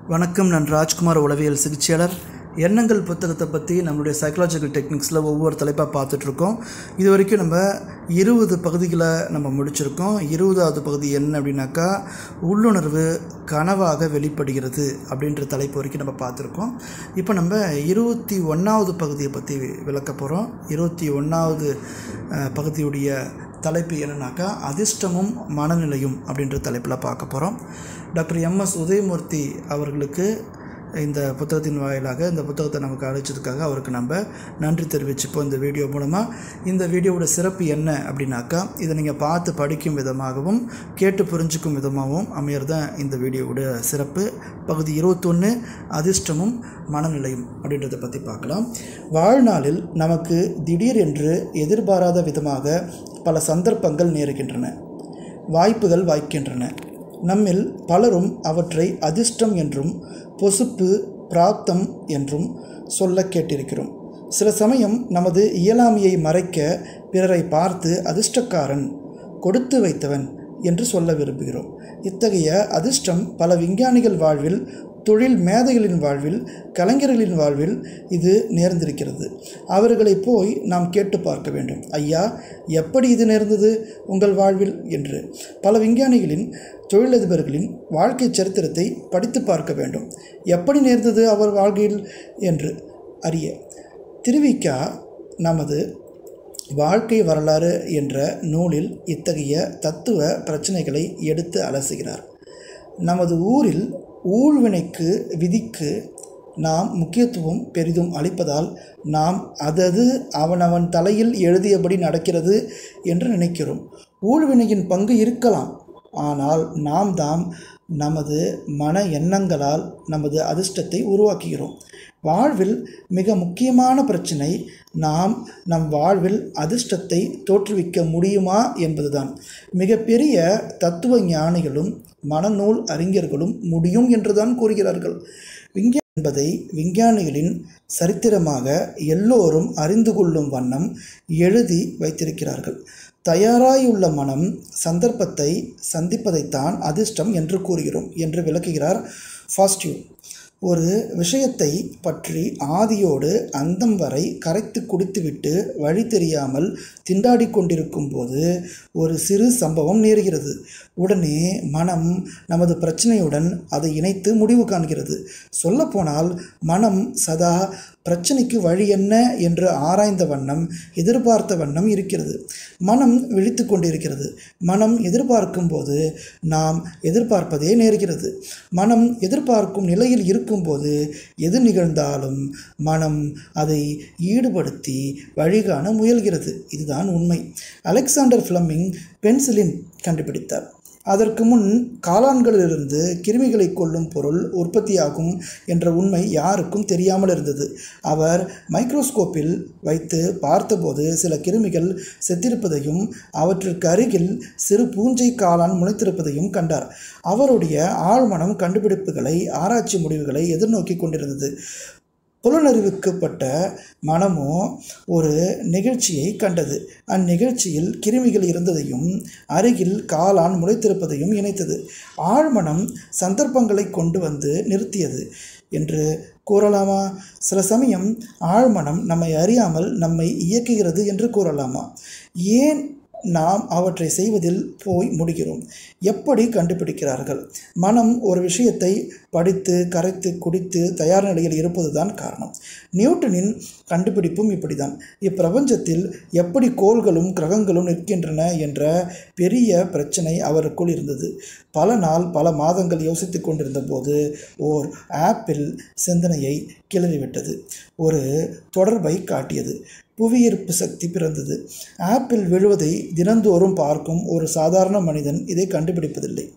வணக்கம் நான் ராஜ்குமார் உளவியல் சிகிச்சையாளர் எண்ணங்கள் புத்தகத்தை பற்றி நம்மளுடைய சைக்கலாஜிக்கல் டெக்னிக்ஸில் ஒவ்வொரு தலைப்பாக பார்த்துட்ருக்கோம் இது வரைக்கும் நம்ம இருபது பகுதிகளை நம்ம முடிச்சிருக்கோம் இருபதாவது பகுதி என்ன அப்படின்னாக்கா உள்ளுணர்வு கனவாக வெளிப்படுகிறது அப்படின்ற தலைப்பு வரைக்கும் நம்ம பார்த்துருக்கோம் இப்போ நம்ம இருபத்தி ஒன்றாவது பகுதியை பற்றி விளக்க போகிறோம் இருபத்தி ஒன்றாவது பகுதியுடைய தலைப்பு என்னன்னாக்கா அதிர்ஷ்டமும் மனநிலையும் அப்படின்ற தலைப்பில் பார்க்க போகிறோம் டாக்டர் எம்எஸ் உதயமூர்த்தி அவர்களுக்கு இந்த புத்தகத்தின் வாயிலாக இந்த புத்தகத்தை நமக்கு அழைச்சதுக்காக அவருக்கு நம்ம நன்றி தெரிவிச்சுப்போம் இந்த வீடியோ மூலமாக இந்த வீடியோவோட சிறப்பு என்ன அப்படின்னாக்கா இதை நீங்கள் பார்த்து படிக்கும் விதமாகவும் கேட்டு புரிஞ்சுக்கும் விதமாகவும் அமையறது தான் இந்த வீடியோவோட சிறப்பு பகுதி இருபத்தொன்று அதிர்ஷ்டமும் மனநிலையும் அப்படின்றத பற்றி பார்க்கலாம் வாழ்நாளில் நமக்கு திடீர் என்று எதிர்பாராத விதமாக பல சந்தர்ப்பங்கள் நேருகின்றன வாய்ப்புகள் வாய்க்கின்றன நம்மில் பலரும் அவற்றை அதிர்ஷ்டம் என்றும் பொசுப்பு பிராப்தம் என்றும் சொல்ல கேட்டிருக்கிறோம் சில சமயம் நமது இயலாமையை மறைக்க பிறரை பார்த்து அதிர்ஷ்டக்காரன் கொடுத்து வைத்தவன் என்று சொல்ல விரும்புகிறோம் இத்தகைய அதிர்ஷ்டம் பல விஞ்ஞானிகள் வாழ்வில் தொழில் மேதைகளின் வாழ்வில் கலைஞர்களின் வாழ்வில் இது நேர்ந்திருக்கிறது அவர்களை போய் நாம் கேட்டு பார்க்க வேண்டும் ஐயா எப்படி இது நேர்ந்தது உங்கள் வாழ்வில் என்று பல விஞ்ஞானிகளின் தொழிலதிபர்களின் வாழ்க்கை சரித்திரத்தை படித்து பார்க்க வேண்டும் எப்படி நேர்ந்தது அவர் வாழ்க்கையில் என்று அறிய திருவிக்கா நமது வாழ்க்கை வரலாறு என்ற நூலில் இத்தகைய தத்துவ பிரச்சனைகளை எடுத்து அலசுகிறார் நமது ஊரில் ஊழ்வினைக்கு விதிக்கு நாம் முக்கியத்துவம் பெரிதும் அளிப்பதால் நாம் அதது அவனவன் தலையில் எழுதியபடி நடக்கிறது என்று நினைக்கிறோம் ஊழ்வினையின் பங்கு இருக்கலாம் ஆனால் நாம் தாம் நமது மன எண்ணங்களால் நமது அதிர்ஷ்டத்தை உருவாக்குகிறோம் வாழ்வில் மிக முக்கியமான பிரச்சனை நாம் நம் வாழ்வில் அதிர்ஷ்டத்தை தோற்றுவிக்க முடியுமா என்பதுதான் மிகப்பெரிய தத்துவ ஞானிகளும் மனநூல் அறிஞர்களும் முடியும் என்றுதான் கூறுகிறார்கள் விஞ்ஞான என்பதை விஞ்ஞானிகளின் சரித்திரமாக எல்லோரும் அறிந்து கொள்ளும் வண்ணம் எழுதி வைத்திருக்கிறார்கள் தயாராயுள்ள மனம் சந்தர்ப்பத்தை சந்திப்பதைத்தான் அதிர்ஷ்டம் என்று கூறுகிறோம் என்று விளக்குகிறார் ஃபாஸ்டியூ ஒரு விஷயத்தை பற்றி ஆதியோடு அந்தம் வரை கரைத்து குடித்துவிட்டு வழி தெரியாமல் திண்டாடி கொண்டிருக்கும் போது ஒரு சிறு சம்பவம் நேருகிறது உடனே மனம் நமது பிரச்சனையுடன் அதை இணைத்து முடிவு காண்கிறது சொல்லப்போனால் மனம் சதா பிரச்சனைக்கு வழி என்ன என்று ஆராய்ந்த வண்ணம் எதிர்பார்த்த வண்ணம் இருக்கிறது மனம் விழித்து கொண்டிருக்கிறது மனம் எதிர்பார்க்கும் போது நாம் எதிர்பார்ப்பதே நேர்கிறது மனம் எதிர்பார்க்கும் நிலையில் இருக்கும்போது எது நிகழ்ந்தாலும் மனம் அதை ஈடுபடுத்தி வழிகாண முயல்கிறது இதுதான் உண்மை அலெக்சாண்டர் ஃப்ளமிங் பென்சிலின் கண்டுபிடித்தார் அதற்கு முன் காளான்களிலிருந்து கிருமிகளை கொல்லும் பொருள் உற்பத்தியாகும் என்ற உண்மை யாருக்கும் தெரியாமல் இருந்தது அவர் மைக்ரோஸ்கோப்பில் வைத்து பார்த்தபோது சில கிருமிகள் செத்திருப்பதையும் அவற்றிற்கு அருகில் சிறு பூஞ்சை காளான் முளைத்திருப்பதையும் கண்டார் அவருடைய ஆழ்மனம் கண்டுபிடிப்புகளை ஆராய்ச்சி முடிவுகளை எதிர்நோக்கி கொண்டிருந்தது புலனறிவிக்கப்பட்ட மனமோ ஒரு நிகழ்ச்சியை கண்டது அந்நிகழ்ச்சியில் கிருமிகள் இருந்ததையும் அருகில் காளான் முளைத்திருப்பதையும் இணைத்தது ஆழ்மனம் சந்தர்ப்பங்களை கொண்டு வந்து நிறுத்தியது என்று கூறலாமா சில சமயம் ஆழ்மனம் நம்மை அறியாமல் நம்மை இயக்குகிறது என்று கூறலாமா ஏன் நாம் அவற்றை செய்வதில் போய் முடிகிறோம் எப்படி கண்டுபிடிக்கிறார்கள் மனம் ஒரு விஷயத்தை படித்து கரைத்து குடித்து தயார் நிலையில் இருப்பதுதான் காரணம் நியூட்டனின் கண்டுபிடிப்பும் இப்படிதான் இப்பிரபஞ்சத்தில் எப்படி கோள்களும் கிரகங்களும் நிற்கின்றன என்ற பெரிய பிரச்சனை அவருக்குள் இருந்தது பல நாள் பல மாதங்கள் யோசித்து கொண்டிருந்த போது ஓர் ஆப்பிள் சிந்தனையை கிளறிவிட்டது ஒரு தொடர்பை காட்டியது புவியீர்ப்பு சக்தி பிறந்தது ஆப்பிள் விழுவதை தினந்தோறும் பார்க்கும் ஒரு சாதாரண மனிதன் இதை கண்டுபிடிப்பதில்லை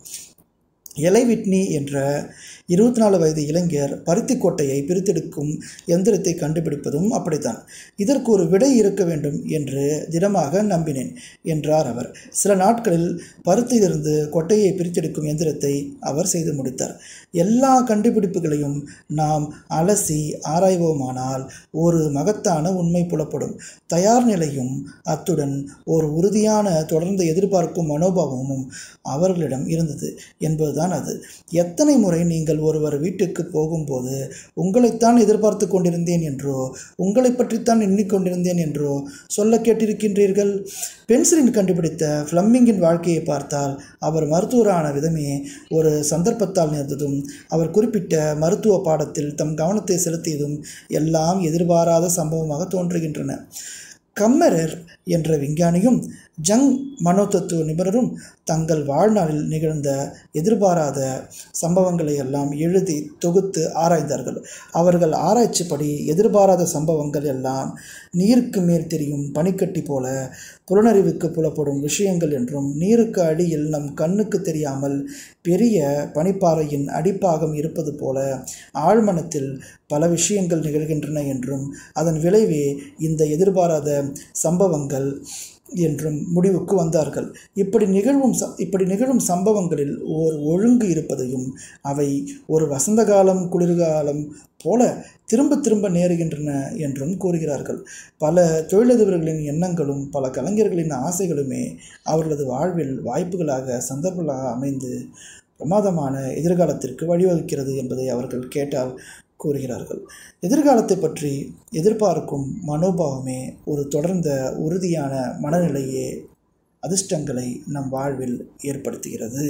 எலை விட்னி என்ற இருபத்தி நாலு வயது இளைஞர் பருத்தி கொட்டையை பிரித்தெடுக்கும் எந்திரத்தை கண்டுபிடிப்பதும் அப்படித்தான் இதற்கு ஒரு விடை இருக்க வேண்டும் என்று திடமாக நம்பினேன் என்றார் அவர் சில நாட்களில் பருத்தியிலிருந்து கொட்டையை பிரித்தெடுக்கும் எந்திரத்தை அவர் செய்து முடித்தார் எல்லா கண்டுபிடிப்புகளையும் நாம் அலசி ஆராய்வோமானால் ஒரு மகத்தான உண்மை புலப்படும் தயார் நிலையும் அத்துடன் ஒரு உறுதியான தொடர்ந்து எதிர்பார்க்கும் மனோபாவமும் அவர்களிடம் இருந்தது என்பதுதான் அது எத்தனை முறை நீங்கள் ஒருவர் வீட்டுக்கு போகும்போது உங்களைத்தான் எதிர்பார்த்து கொண்டிருந்தேன் என்றோ உங்களை பற்றித்தான் எண்ணிக்கொண்டிருந்தேன் என்றோ சொல்ல கேட்டிருக்கின்றீர்கள் பென்சிலின் கண்டுபிடித்த ஃப்ளம்மிங்கின் வாழ்க்கையை பார்த்தால் அவர் மருத்துவரான விதமே ஒரு சந்தர்ப்பத்தால் நேர்ந்ததும் அவர் குறிப்பிட்ட மருத்துவ பாடத்தில் தம் கவனத்தை செலுத்தியதும் எல்லாம் எதிர்பாராத சம்பவமாக தோன்றுகின்றன கம்மரர் என்ற விஞ்ஞானியும் ஜங் மனோதத்துவ நிபுணரும் தங்கள் வாழ்நாளில் நிகழ்ந்த எதிர்பாராத சம்பவங்களை எல்லாம் எழுதி தொகுத்து ஆராய்ந்தார்கள் அவர்கள் ஆராய்ச்சிப்படி எதிர்பாராத சம்பவங்கள் எல்லாம் நீருக்கு மேல் தெரியும் பனிக்கட்டி போல புலனறிவுக்கு புலப்படும் விஷயங்கள் என்றும் நீருக்கு அடியில் நம் கண்ணுக்கு தெரியாமல் பெரிய பனிப்பாறையின் அடிப்பாகம் இருப்பது போல ஆழ்மனத்தில் பல விஷயங்கள் நிகழ்கின்றன என்றும் அதன் விளைவே இந்த எதிர்பாராத சம்பவங்கள் என்றும் முடிவுக்கு வந்தார்கள் இப்படி நிகழ்வும் ச இப்படி நிகழும் சம்பவங்களில் ஓர் ஒழுங்கு இருப்பதையும் அவை ஒரு வசந்த காலம் குளிர்காலம் போல திரும்ப திரும்ப நேருகின்றன என்றும் கூறுகிறார்கள் பல தொழிலதிபர்களின் எண்ணங்களும் பல கலைஞர்களின் ஆசைகளுமே அவர்களது வாழ்வில் வாய்ப்புகளாக சந்தர்ப்பங்களாக அமைந்து பிரமாதமான எதிர்காலத்திற்கு வழிவகுக்கிறது என்பதை அவர்கள் கேட்டால் கூறுகிறார்கள் எதிர்காலத்தை பற்றி எதிர்பார்க்கும் மனோபாவமே ஒரு தொடர்ந்த உறுதியான மனநிலையே அதிர்ஷ்டங்களை நம் வாழ்வில் ஏற்படுத்துகிறது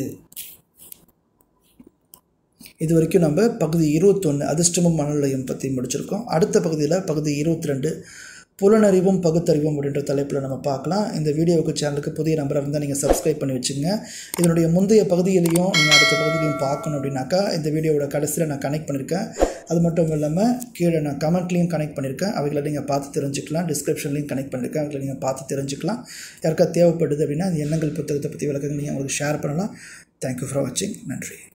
இது வரைக்கும் நம்ம பகுதி இருபத்தொன்று அதிர்ஷ்டமும் மனநிலையும் பற்றி முடிச்சிருக்கோம் அடுத்த பகுதியில் பகுதி இருபத்தி ரெண்டு புலனறிவும் பகுத்தறிவும் அப்படின்ற தலைப்பில் நம்ம பார்க்கலாம் இந்த வீடியோவுக்கு சேனலுக்கு புதிய நம்பராக இருந்தால் நீங்கள் சப்ஸ்கிரைப் பண்ணி வச்சுங்க இதனுடைய முந்தைய பகுதியிலையும் நீங்கள் அடுத்த பகுதியிலையும் பார்க்கணும் அப்படின்னாக்கா இந்த வீடியோவோட கடைசியில் நான் கனெக்ட் பண்ணியிருக்கேன் அது மட்டும் இல்லாமல் கீழே நான் கமெண்ட்லேயும் கனெக்ட் பண்ணியிருக்கேன் அவைகளை நீங்கள் பார்த்து தெரிஞ்சுக்கலாம் டிஸ்கிரிப்ஷன்லையும் கனெக்ட் பண்ணியிருக்கேன் அவைகளை நீங்கள் பார்த்து தெரிஞ்சுக்கலாம் யாருக்கா தேவைப்படுது அப்படின்னா அந்த எண்ணங்கள் புத்தகத்தை பற்றி விளக்கங்கள் நீங்கள் உங்களுக்கு ஷேர் பண்ணலாம் தேங்க்யூ ஃபார் வாட்சிங் நன்றி